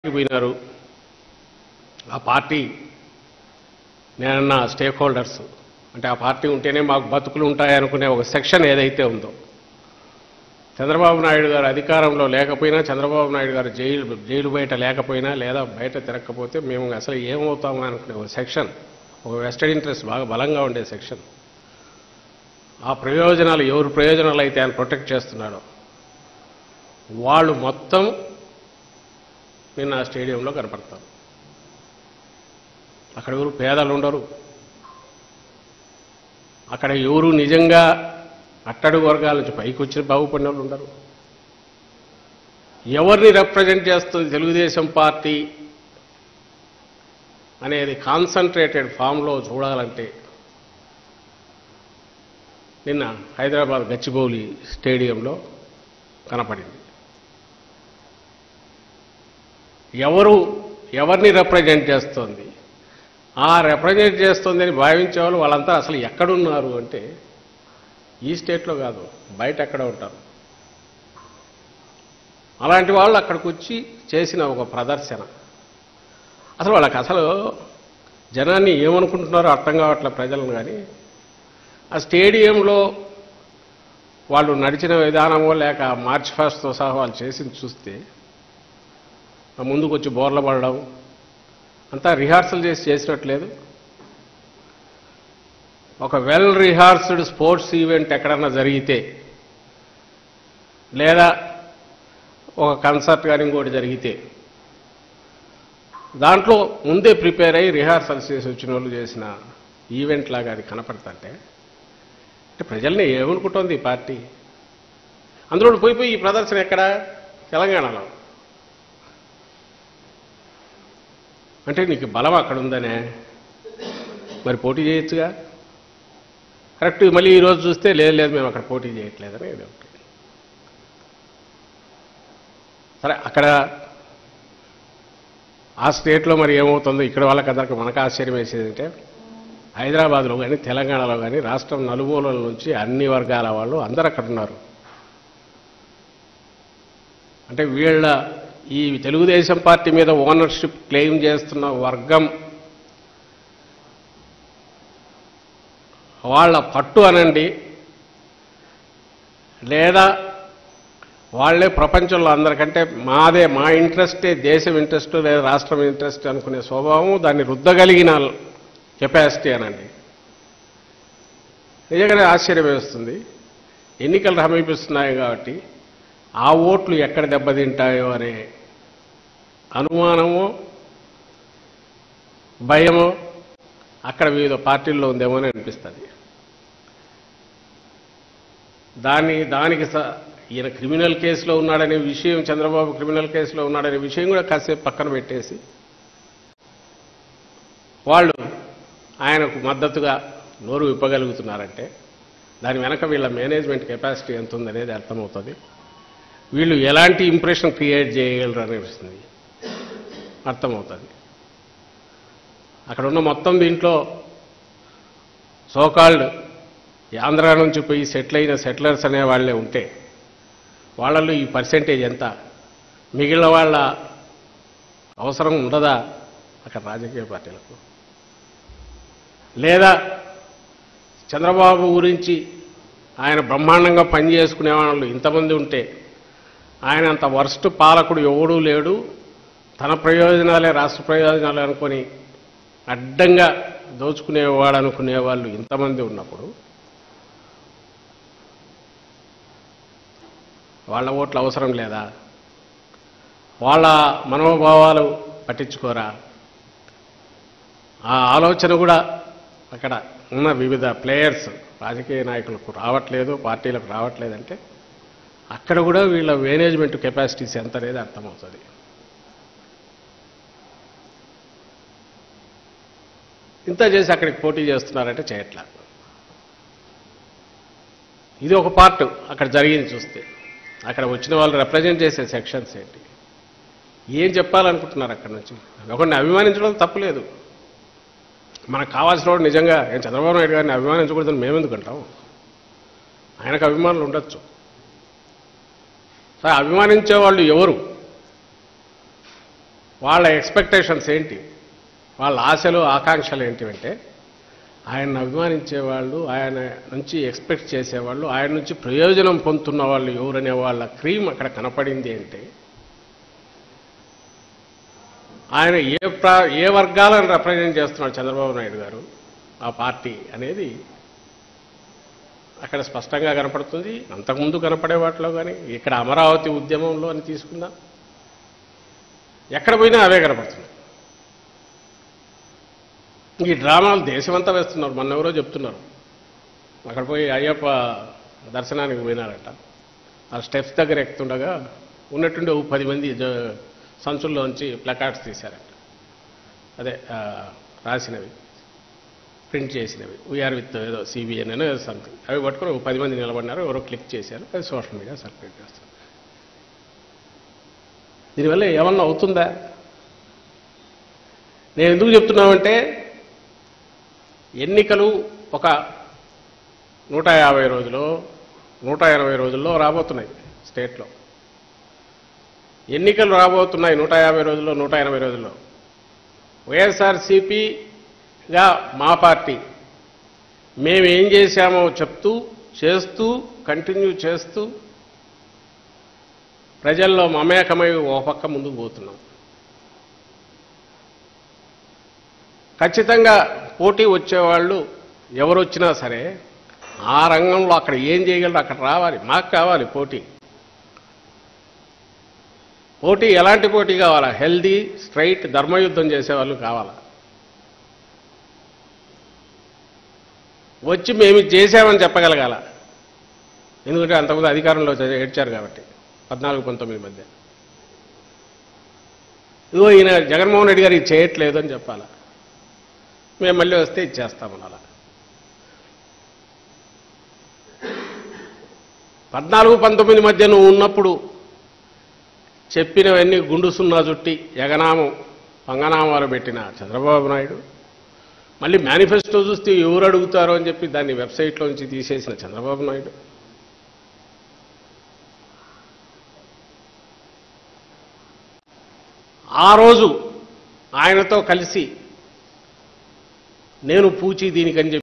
పోయినారు ఆ పార్టీ నేనన్న స్టేక్ హోల్డర్స్ అంటే ఆ పార్టీ ఉంటేనే మాకు బతుకులు ఉంటాయనుకునే ఒక సెక్షన్ ఏదైతే ఉందో చంద్రబాబు నాయుడు గారు అధికారంలో లేకపోయినా చంద్రబాబు నాయుడు గారు జైలు జైలు బయట లేకపోయినా లేదా బయట తిరగకపోతే మేము అసలు ఏమవుతామని అనుకునే ఒక సెక్షన్ ఒక వెస్టెడ్ ఇంట్రెస్ట్ బాగా బలంగా ఉండే సెక్షన్ ఆ ప్రయోజనాలు ఎవరు ప్రయోజనాలు అయితే ఆయన ప్రొటెక్ట్ చేస్తున్నాడో వాళ్ళు మొత్తం నిన్న ఆ స్టేడియంలో కనపడతారు అక్కడ ఎవరు పేదలు ఉండరు అక్కడ ఎవరు నిజంగా అట్టడుగు వర్గాల నుంచి పైకి వచ్చిన బాగుపడిన వాళ్ళు ఉండరు ఎవరిని రిప్రజెంట్ చేస్తుంది తెలుగుదేశం పార్టీ అనేది కాన్సన్ట్రేటెడ్ ఫామ్లో చూడాలంటే నిన్న హైదరాబాద్ గచ్చిబౌలి స్టేడియంలో కనపడింది ఎవరు ఎవరిని రిప్రజెంట్ చేస్తోంది ఆ రిప్రజెంట్ చేస్తుందని భావించే వాళ్ళు వాళ్ళంతా అసలు ఎక్కడున్నారు అంటే ఈ స్టేట్లో కాదు బయట ఎక్కడ ఉంటారు అలాంటి వాళ్ళు అక్కడికి వచ్చి చేసిన ఒక ప్రదర్శన అసలు వాళ్ళకి అసలు జనాన్ని ఏమనుకుంటున్నారో అర్థం కావట్లే ప్రజలను కానీ ఆ స్టేడియంలో వాళ్ళు నడిచిన విధానమో లేక మార్చ్ ఫాస్ట్తో సహా వాళ్ళు చేసింది చూస్తే ఆ ముందుకు వచ్చి బోర్ల పడడం అంతా రిహార్సల్ చేసి చేసినట్లేదు ఒక వెల్ రిహార్స్డ్ స్పోర్ట్స్ ఈవెంట్ ఎక్కడన్నా జరిగితే లేదా ఒక కన్సర్ట్ కానీ ఇంకోటి జరిగితే దాంట్లో ముందే ప్రిపేర్ అయ్యి రిహార్సల్స్ చేసి వచ్చిన వాళ్ళు చేసిన ఈవెంట్ లాగా అది కనపడుతుంటే అంటే ప్రజల్ని ఏమనుకుంటోంది ఈ పార్టీ అందులో పోయి పోయి ఈ ప్రదర్శన ఎక్కడ తెలంగాణలో అంటే నీకు బలం అక్కడ ఉందనే మరి పోటీ చేయొచ్చుగా కరెక్ట్ మళ్ళీ ఈరోజు చూస్తే లేదు లేదు మేము అక్కడ పోటీ చేయట్లేదని ఇది ఒకటి సరే అక్కడ ఆ స్టేట్లో మరి ఏమవుతుందో ఇక్కడ వాళ్ళకి అందరికి మనకు ఆశ్చర్యం వేసేది అంటే హైదరాబాద్లో కానీ తెలంగాణలో కానీ రాష్ట్రం నలుమూలల నుంచి అన్ని వర్గాల వాళ్ళు అందరు అక్కడ ఉన్నారు అంటే వీళ్ళ ఈ తెలుగుదేశం పార్టీ మీద ఓనర్షిప్ క్లెయిమ్ చేస్తున్న వర్గం వాళ్ళ పట్టు అనండి లేదా వాళ్ళే ప్రపంచంలో అందరికంటే మాదే మా ఇంట్రెస్టే దేశం ఇంట్రెస్ట్ లేదా రాష్ట్రం ఇంట్రెస్ట్ అనుకునే స్వభావం దాన్ని రుద్దగలిగిన కెపాసిటీ అనండి నిజంగానే ఆశ్చర్యం వేస్తుంది ఎన్నికలు సమీపిస్తున్నాయి కాబట్టి ఆ ఓట్లు ఎక్కడ దెబ్బతింటాయో అనే అనుమానమో భయమో అక్కడ వివిధ పార్టీల్లో ఉందేమో అని అనిపిస్తుంది దాన్ని దానికి స- ఈయన క్రిమినల్ కేసులో ఉన్నాడనే విషయం చంద్రబాబు క్రిమినల్ కేసులో ఉన్నాడనే విషయం కూడా కాసేపు పక్కన పెట్టేసి వాళ్ళు ఆయనకు మద్దతుగా నోరు విప్పగలుగుతున్నారంటే దాని వెనక వీళ్ళ మేనేజ్మెంట్ కెపాసిటీ ఎంత ఉందనేది అర్థమవుతుంది వీళ్ళు ఎలాంటి ఇంప్రెషన్ క్రియేట్ చేయగలరు అనిపిస్తుంది అర్థమవుతుంది అక్కడ ఉన్న మొత్తం దీంట్లో సోకాల్డ్ ఆంధ్ర నుంచి పోయి సెటిల్ అయిన సెటిలర్స్ అనే వాళ్ళే ఉంటే వాళ్ళలో ఈ పర్సెంటేజ్ ఎంత మిగిలిన వాళ్ళ అవసరం ఉండదా అక్కడ రాజకీయ పార్టీలకు లేదా చంద్రబాబు గురించి ఆయన బ్రహ్మాండంగా పనిచేసుకునే వాళ్ళు ఇంతమంది ఉంటే ఆయన అంత వర్స్ట్ పాలకుడు ఎవడూ లేడు తన ప్రయోజనాలే రాష్ట్ర ప్రయోజనాలు అనుకొని అడ్డంగా దోచుకునేవాడు అనుకునే వాళ్ళు ఇంతమంది ఉన్నప్పుడు వాళ్ళ ఓట్లు అవసరం లేదా వాళ్ళ మనోభావాలు పట్టించుకోరా ఆ ఆలోచన కూడా అక్కడ ఉన్న వివిధ ప్లేయర్స్ రాజకీయ నాయకులకు రావట్లేదు పార్టీలకు రావట్లేదంటే అక్కడ కూడా వీళ్ళ మేనేజ్మెంట్ కెపాసిటీస్ ఎంత అనేది అర్థమవుతుంది ఇంత చేసి అక్కడికి పోటీ చేస్తున్నారంటే చేయట్లా ఇది ఒక పార్ట్ అక్కడ జరిగింది చూస్తే అక్కడ వచ్చిన వాళ్ళు రిప్రజెంట్ చేసే సెక్షన్స్ ఏంటి ఏం చెప్పాలనుకుంటున్నారు అక్కడ నుంచి ఒకరిని అభిమానించడం తప్పులేదు మనకు కావాల్సిన వాడు నిజంగా ఏం చంద్రబాబు నాయుడు గారిని అభిమానించకూడదని మేమెందుకు అంటాం ఆయనకు అభిమానులు ఉండొచ్చు సో అభిమానించే వాళ్ళు ఎవరు వాళ్ళ ఎక్స్పెక్టేషన్స్ ఏంటి వాళ్ళ ఆశలు ఆకాంక్షలు ఏంటివంటే ఆయన్ని అభిమానించేవాళ్ళు ఆయన నుంచి ఎక్స్పెక్ట్ చేసేవాళ్ళు ఆయన నుంచి ప్రయోజనం పొందుతున్న వాళ్ళు ఎవరనే వాళ్ళ క్రీమ్ అక్కడ కనపడింది అంటే ఆయన ఏ ప్రా ఏ వర్గాలను రిప్రజెంట్ చేస్తున్నాడు చంద్రబాబు నాయుడు గారు ఆ పార్టీ అనేది అక్కడ స్పష్టంగా కనపడుతుంది అంతకుముందు కనపడే వాటిలో కానీ ఇక్కడ అమరావతి ఉద్యమంలో అని తీసుకుందాం ఎక్కడ పోయినా అవే కనపడుతున్నాయి ఈ డ్రామాలు దేశమంతా వేస్తున్నారు మొన్న ఎవరో చెప్తున్నారు అక్కడ పోయి అయ్యప్ప దర్శనానికి పోయినారట ఆ స్టెప్స్ దగ్గర ఎక్కుతుండగా ఉన్నట్టుండి ఓ పది మంది జ- సంచుల్లోంచి ప్లకార్డ్స్ తీశారట అదే ఆ, రాసినవి ప్రింట్ చేసినవి వీఆర్ విత్ ఏదో సిబిఎన్ అని ఏదో సంథింగ్ అవి పట్టుకొని ఒక పది మంది నిలబడినారు ఎవరో క్లిక్ చేశారు అది సోషల్ మీడియా సర్క్యులేట్ చేస్తారు దీనివల్ల ఏమన్నా అవుతుందా నేను ఎందుకు చెప్తున్నామంటే ఎన్నికలు ఒక నూట యాభై రోజులు నూట ఎనభై రోజుల్లో రాబోతున్నాయి స్టేట్లో ఎన్నికలు రాబోతున్నాయి నూట యాభై రోజుల్లో నూట ఎనభై రోజుల్లో వైఎస్ఆర్సీపీగా మా పార్టీ మేము ఏం చేశామో చెప్తూ చేస్తూ కంటిన్యూ చేస్తూ ప్రజల్లో మమేకమై ఓ పక్క ముందుకు పోతున్నాం ఖచ్చితంగా పోటీ వచ్చేవాళ్ళు ఎవరు వచ్చినా సరే ఆ రంగంలో అక్కడ ఏం చేయగలరు అక్కడ రావాలి మాకు కావాలి పోటీ పోటీ ఎలాంటి పోటీ కావాలా హెల్దీ స్ట్రైట్ ధర్మయుద్ధం చేసేవాళ్ళు కావాలా వచ్చి మేము ఇది చేశామని చెప్పగలగాల ఎందుకంటే అంతకుముందు అధికారంలో చే- ఏడ్చారు కాబట్టి పద్నాలుగు పంతొమ్మిది మధ్య ఇదిగో ఈయన జగన్మోహన్ రెడ్డి గారు ఇది చేయట్లేదు అని చెప్పాలా మేము మళ్ళీ వస్తే ఇచ్చేస్తామని అలా పద్నాలుగు పంతొమ్మిది మధ్య నువ్వు ఉన్నప్పుడు చెప్పినవన్నీ గుండు సున్నా చుట్టి యగనామం పంగనామాలు పెట్టిన చంద్రబాబు నాయుడు మళ్ళీ మేనిఫెస్టో చూస్తే ఎవరు అడుగుతారో అని చెప్పి దాన్ని వెబ్సైట్లోంచి తీసేసిన చంద్రబాబు నాయుడు ఆ రోజు ఆయనతో కలిసి నేను పూచి దీనికని చెప్పి